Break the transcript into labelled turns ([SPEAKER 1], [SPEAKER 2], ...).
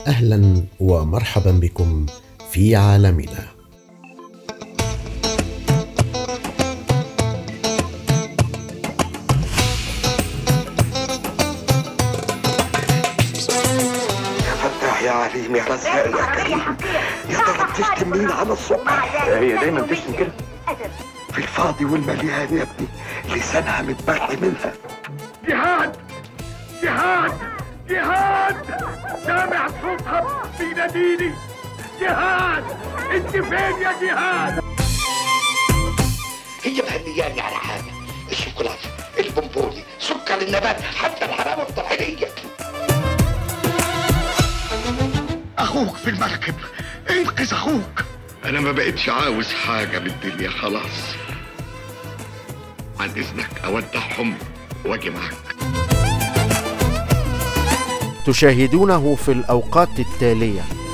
[SPEAKER 1] واهلا ومرحبا بكم في عالمنا
[SPEAKER 2] يا فتاح يا عليم يا رزاق يا كريم يا ترى بتشتم مين على الصبح
[SPEAKER 3] هي دايما بتشتم كده
[SPEAKER 2] في الفاضي والمليان يا ابني لسانها متبرق منها
[SPEAKER 4] جهاد جهاد جهاد سامع صوتها بيناديني جهاد انت فين يا جهاد
[SPEAKER 2] هي مهنياني على حاجه الشوكولاته البونبوني سكر النبات حتى الحلاوه الطحينيه اخوك في المركب انقذ اخوك انا ما بقتش عاوز حاجه من الدنيا خلاص عن اذنك اودعهم واجي معاك
[SPEAKER 5] تشاهدونه في الأوقات التالية